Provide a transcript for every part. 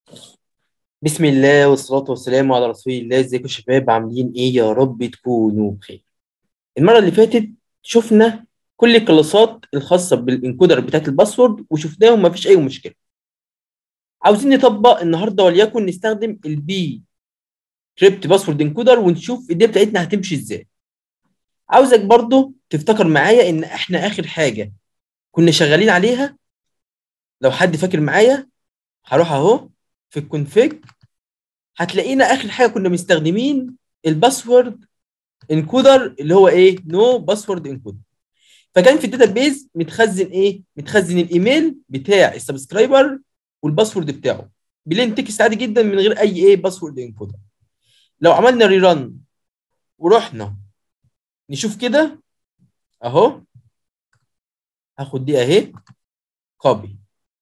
بسم الله والصلاة والسلام على رسول الله ازيكم يا شباب عاملين ايه يا رب تكونوا بخير المرة اللي فاتت شفنا كل الكلاسات الخاصة بالانكودر بتاعت الباسورد وشفناهم مفيش اي مشكلة عاوزين نطبق النهاردة وليكن نستخدم البي كريبت باسورد انكودر ونشوف الدنيا بتاعتنا هتمشي ازاي عاوزك برضو تفتكر معايا ان احنا اخر حاجة كنا شغالين عليها لو حد فاكر معايا هروح اهو في الكونفيج هتلاقينا اخر حاجه كنا مستخدمين الباسورد انكودر اللي هو ايه نو باسورد انكودر فكان في الداتابيز متخزن ايه متخزن الايميل بتاع السبسكرايبر والباسورد بتاعه بلين تكست عادي جدا من غير اي ايه باسورد انكودر لو عملنا ريران ورحنا نشوف كده اهو هاخد دي اهي كوبي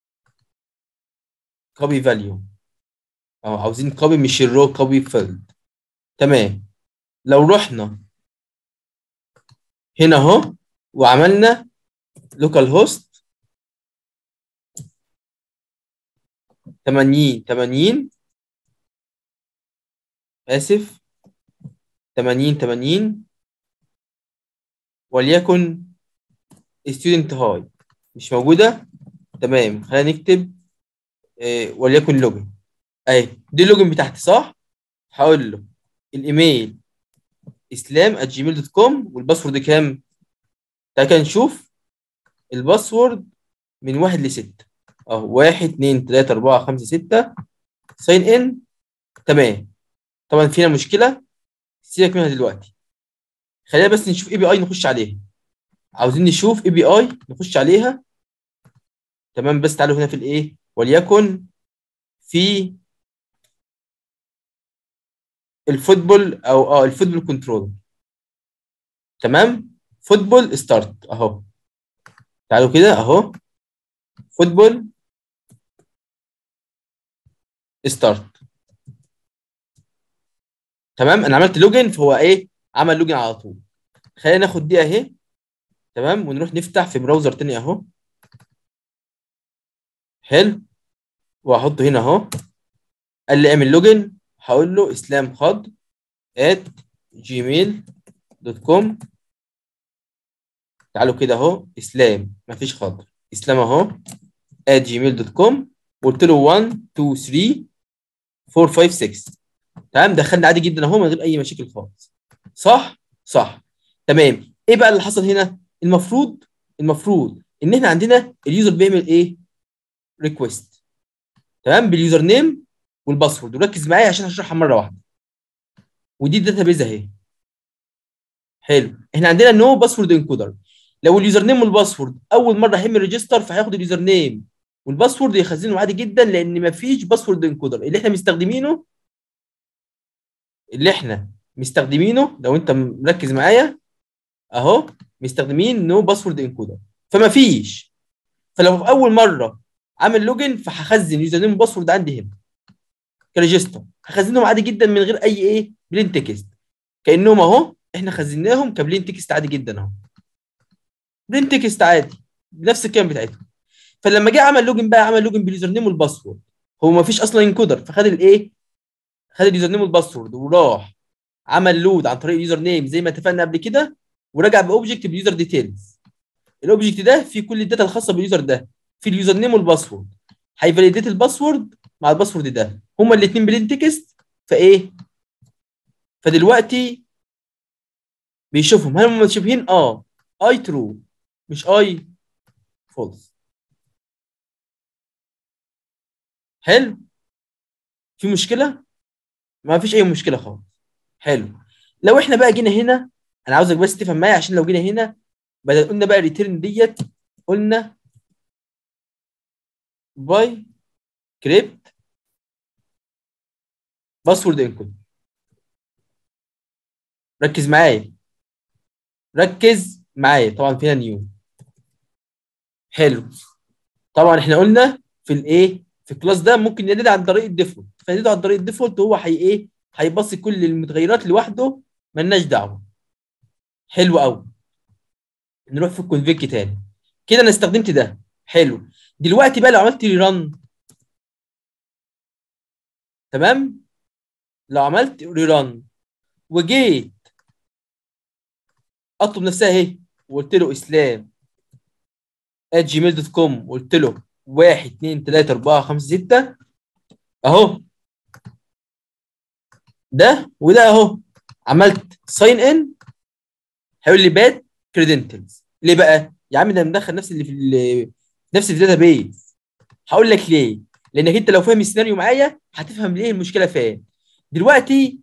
كوبي فاليو اه عاوزين كوبي مش الرو كوبي فيلد تمام لو رحنا هنا اهو وعملنا لوكال هوست 80 80 اسف 80 80 وليكن ستودنت هاي مش موجوده تمام خلينا نكتب إيه وليكن لوجن اهي دي اللوجن بتاعتي صح هقول له الايميل اسلام جيميل دوت كوم والباسورد كام تعالى كده نشوف الباسورد من واحد لستة اهو واحد اتنين تلاتة أربعة خمسة ستة ساين ان تمام طبعا فينا مشكلة سيبك منها دلوقتي خلينا بس نشوف اي بي اي نخش عليها عاوزين نشوف اي بي اي نخش عليها تمام بس تعالوا هنا في الايه وليكن في الفوتبول او اه الفوتبول كنترول تمام فوتبول ستارت اهو تعالوا كده اهو فوتبول ستارت تمام انا عملت لوجن فهو ايه عمل لوجن على طول خلينا ناخد دي اهي تمام ونروح نفتح في براوزر تاني اهو حلو واحطه هنا اهو قال لي اعمل لوجن هقول له اسلام خضر at gmail دوت كوم تعالوا كده اهو اسلام مفيش خضر اسلام اهو at gmail دوت كوم قلت له 1 2 3 4 5 6 تمام دخلنا عادي جدا اهو من غير اي مشاكل خالص صح صح تمام ايه بقى اللي حصل هنا المفروض المفروض ان احنا عندنا اليوزر بيعمل ايه ريكويست تمام باليوزر نيم والباسورد وركز معايا عشان هشرحها مره واحده ودي الداتابيز اهي حلو احنا عندنا نو باسورد انكودر لو اليوزر نيم والباسورد اول مره هيعمل ريجستر فهياخد اليوزر نيم والباسورد يخزنه عادي جدا لان مفيش باسورد انكودر اللي احنا مستخدمينه اللي احنا مستخدمينه لو انت مركز معايا اهو مستخدمين نو باسورد انكودر فما فيش فلو في اول مره عامل لوجن فهخزن يوزر نيم وباسورد عندي هنا كريجستر هخزنهم عادي جدا من غير اي ايه بلين تكست كانهم اهو احنا خزناهم كبلين تكست عادي جدا اهو بلين تكست عادي بنفس الكلام بتاعتهم فلما جه عمل لوجن بقى عمل لوجن باليوزر نيم والباسورد هو ما فيش اصلا انكودر فخد الايه خد اليوزر نيم والباسورد وراح عمل لود عن طريق اليوزر نيم زي ما اتفقنا قبل كده ورجع باوبجكت باليوزر ديتيلز الاوبجكت ده فيه كل الداتا الخاصه باليوزر ده في اليوزر نيم والباسورد هيفاليديت الباسورد مع الباسورد ده هما الاثنين بلين تكست فايه فدلوقتي بيشوفهم هل هم متشابهين اه اي ترو مش اي فولس حلو في مشكله ما فيش اي مشكله خالص حلو لو احنا بقى جينا هنا انا عاوزك بس تفهم معايا عشان لو جينا هنا بدل قلنا بقى ريتيرن ديت قلنا باي كريبت باسورد انكود ركز معايا ركز معايا طبعا فيها نيو حلو طبعا احنا قلنا في الايه في الكلاس ده ممكن ندي عن طريق الديفولت فندي عن طريق الديفولت هو هي ايه هيبصي كل المتغيرات لوحده ملناش دعوه حلو قوي نروح في الكونفيك تاني كده انا استخدمت ده حلو دلوقتي بقى لو عملت ري ران تمام لو عملت ريران وجيت اطلب نفسها اهي وقلت له اسلام جيميل دوت كوم وقلت له 1 2 3 4 5 6 اهو ده وده اهو عملت ساين ان هيقول لي باد كريدنتلز ليه بقى؟ يا عم ده مدخل نفس اللي في ال- نفس الداتا بيز هقول لك ليه؟ لانك انت لو فاهم السيناريو معايا هتفهم ليه المشكله فين دلوقتي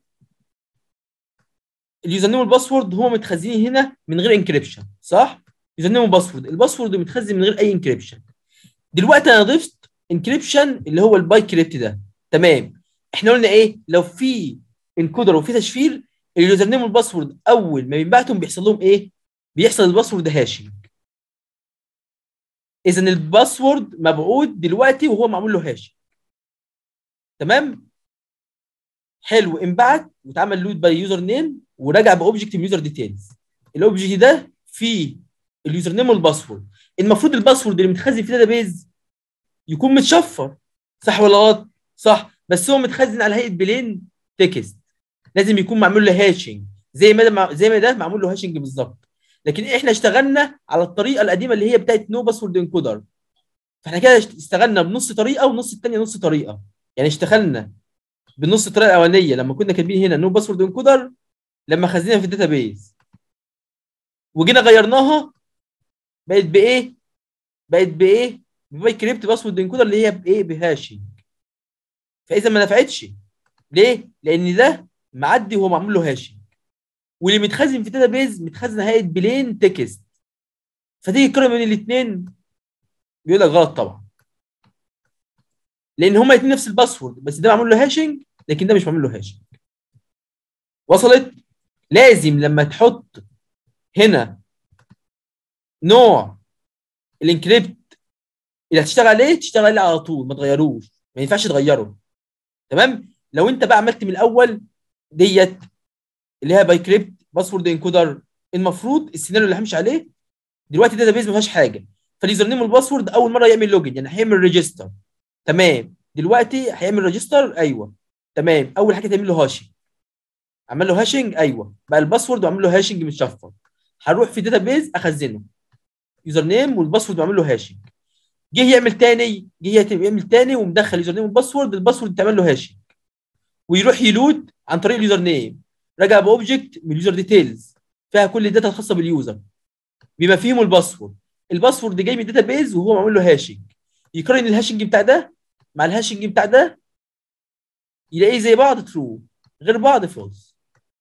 اليوزر نيم والباسورد هما متخزنين هنا من غير انكريبشن صح؟ يوزر نيم وباسورد الباسورد متخزن من غير اي انكريبشن دلوقتي انا ضفت انكريبشن اللي هو الباي كريبت ده تمام احنا قلنا ايه لو في انكودر وفي تشفير اليوزر نيم والباسورد اول ما بينبعتهم بيحصل لهم ايه بيحصل الباسورد هاشنج اذا الباسورد مبعوث دلوقتي وهو معمول له هاشنج تمام حلو انبعت واتعمل لود باي يوزر نيم ورجع باوبجكت من يوزر ديتيلز الاوبجكت ده فيه اليوزر نيم والباسورد المفروض الباسورد اللي متخزن في بيز يكون متشفر صح ولا غلط صح بس هو متخزن على هيئه بلين تكست لازم يكون معمول له هاشنج زي ما ده زي ما ده معمول له هاشنج بالظبط لكن احنا اشتغلنا على الطريقه القديمه اللي هي بتاعت نو باسورد انكودر فاحنا كده اشتغلنا بنص طريقه والنص الثانيه نص طريقه يعني اشتغلنا بالنص الطريقه الاولانيه لما كنا كاتبين هنا نو باسورد انكودر لما خزنها في الداتا بيز وجينا غيرناها بقت بايه بقت بايه بباي كريبت باسورد انكودر اللي هي بايه بهاشنج فاذا ما نفعتش ليه لان ده معدي وهو معمول له هاشنج واللي متخزن في الداتا بيز متخزن هيئه بلين تكست فتيجي تقارن بين الاثنين بيقول لك غلط طبعا لان هما الاثنين نفس الباسورد بس ده معمول له هاشنج لكن ده مش معمول له هاشنج وصلت لازم لما تحط هنا نوع الانكريبت اللي هتشتغل عليه تشتغل عليه على طول ما تغيروش ما ينفعش تغيره تمام لو انت بقى عملت من الاول ديت اللي هي باي كريبت باسورد انكودر المفروض السيناريو اللي همشي عليه دلوقتي الداتا بيز ما فيهاش حاجه فاليوزر نيم والباسورد اول مره يعمل لوجن يعني هيعمل ريجستر تمام دلوقتي هيعمل ريجستر ايوه تمام اول حاجه تعمل له هاشنج عمل له هاشنج ايوه بقى الباسورد وعمل له هاشنج متشفر هروح في الداتا بيز اخزنه يوزر نيم والباسورد وعمل له هاشنج جه يعمل تاني جه يعمل تاني ومدخل يوزر نيم والباسورد الباسورد تعمل له هاشنج ويروح يلود عن طريق اليوزر نيم رجع باوبجكت من اليوزر ديتيلز فيها كل الداتا الخاصه باليوزر بما فيهم الباسورد الباسورد جاي من الداتا بيز وهو معمول له هاشنج يقارن الهاشنج بتاع ده مع الهاشنج بتاع ده يلاقيه زي بعض ترو غير بعض فولس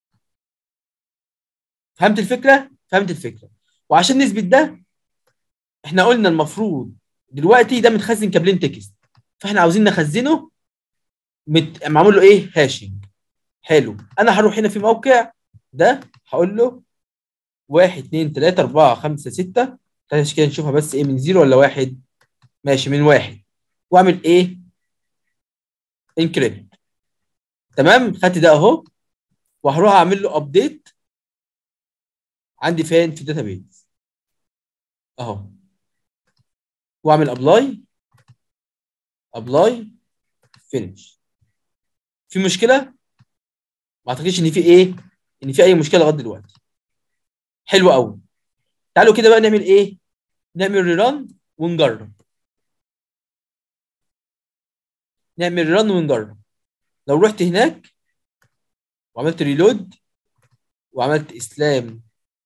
فهمت الفكره فهمت الفكره وعشان نثبت ده احنا قلنا المفروض دلوقتي ده متخزن كبلين تكست فاحنا عاوزين نخزنه مت... معمول له ايه هاشنج حلو انا هروح هنا في موقع ده هقول له 1 2 3 4 5 6 تعالى كده نشوفها بس ايه من زيرو ولا واحد ماشي من واحد واعمل ايه انكريبت تمام خدت ده اهو وهروح اعمل له ابديت عندي فين في الداتا بيز اهو واعمل ابلاي ابلاي فينش في مشكله ما اعتقدش ان في ايه ان في اي مشكله لغايه دلوقتي حلو قوي تعالوا كده بقى نعمل ايه نعمل ريران ونجرب نعمل ريران ونجرب لو رحت هناك وعملت ريلود وعملت اسلام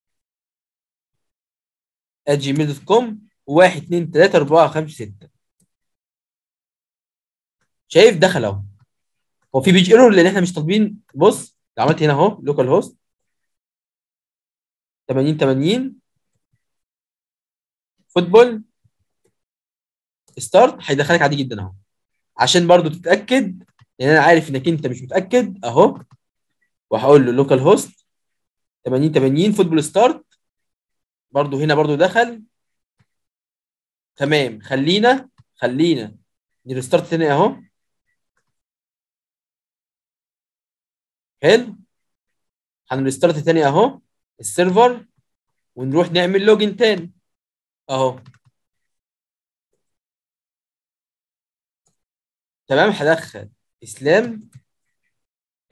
جيميل دوت كوم واحد اتنين تلاته اربعه خمسه سته شايف دخل اهو هو في بيج ايرور لان احنا مش طالبين بص لو عملت هنا اهو لوكال هوست 80 80 فوتبول ستارت هيدخلك عادي جدا اهو عشان برضو تتاكد لان انا عارف انك انت مش متاكد اهو وهقول له لوكال هوست 80 80 فوتبول ستارت برضو هنا برضو دخل تمام خلينا خلينا نريستارت تاني اهو حلو هنريستارت تاني اهو السيرفر ونروح نعمل لوجن تاني اهو تمام هدخل اسلام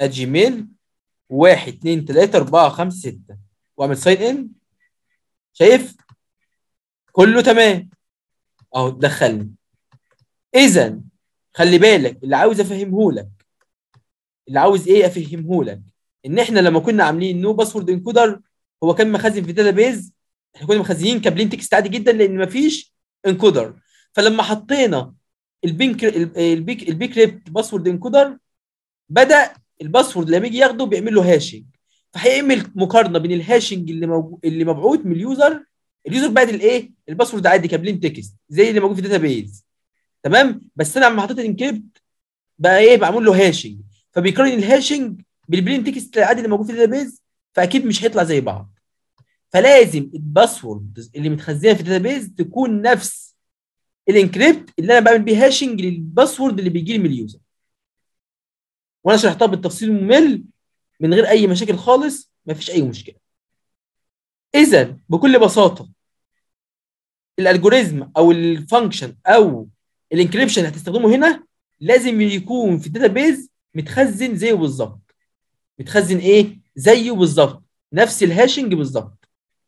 جيميل 1 2 3 4 5 6 واعمل ساين ان شايف كله تمام اهو دخلني اذا خلي بالك اللي عاوز افهمه لك اللي عاوز ايه افهمه لك ان احنا لما كنا عاملين نو باسورد انكودر هو كان مخزن في بيز احنا كنا مخزنين كابلين تكست عادي جدا لان مفيش انكودر فلما حطينا البينك البيك البيكريبت باسورد انكودر بدا الباسورد لما يجي ياخده بيعمل له هاشنج فهيعمل مقارنه بين الهاشنج اللي موجود اللي مبعوث من اليوزر اليوزر بعد الايه الباسورد عادي كبلين تكست زي اللي موجود في بيز تمام بس انا لما حطيت الانكريبت بقى ايه بعمل له هاشنج فبيقارن الهاشنج بالبلين تكست العادي اللي موجود في بيز فاكيد مش هيطلع زي بعض فلازم الباسورد اللي متخزنه في بيز تكون نفس الانكريبت اللي انا بعمل بيه هاشنج للباسورد اللي بيجي لي من اليوزر وانا شرحتها بالتفصيل الممل من غير اي مشاكل خالص مفيش اي مشكله اذا بكل بساطه الالجوريزم او الفانكشن او الانكريبشن اللي هتستخدمه هنا لازم يكون في الداتابيز متخزن زيه بالظبط متخزن ايه زيه بالظبط نفس الهاشنج بالظبط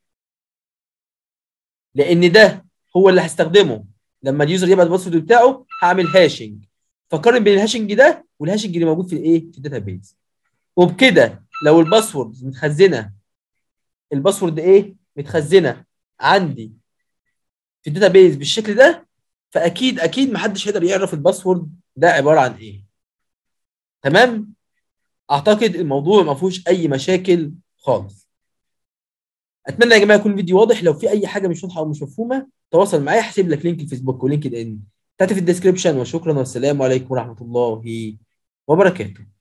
لان ده هو اللي هستخدمه لما اليوزر يبعت الباسورد بتاعه هعمل هاشنج فقارن بين الهاشنج ده والهاشنج اللي موجود في الايه في الداتابيز وبكده لو الباسورد متخزنه الباسورد ايه متخزنه عندي في الداتابيز بالشكل ده فاكيد اكيد محدش هيقدر يعرف الباسورد ده عباره عن ايه تمام اعتقد الموضوع ما فيهوش اي مشاكل خالص اتمنى يا جماعه يكون الفيديو واضح لو في اي حاجه مش واضحه او مش مفهومه تواصل معايا هسيب لك لينك الفيسبوك ولينكد ان بتاعتي في الديسكربشن وشكرا والسلام عليكم ورحمه الله وبركاته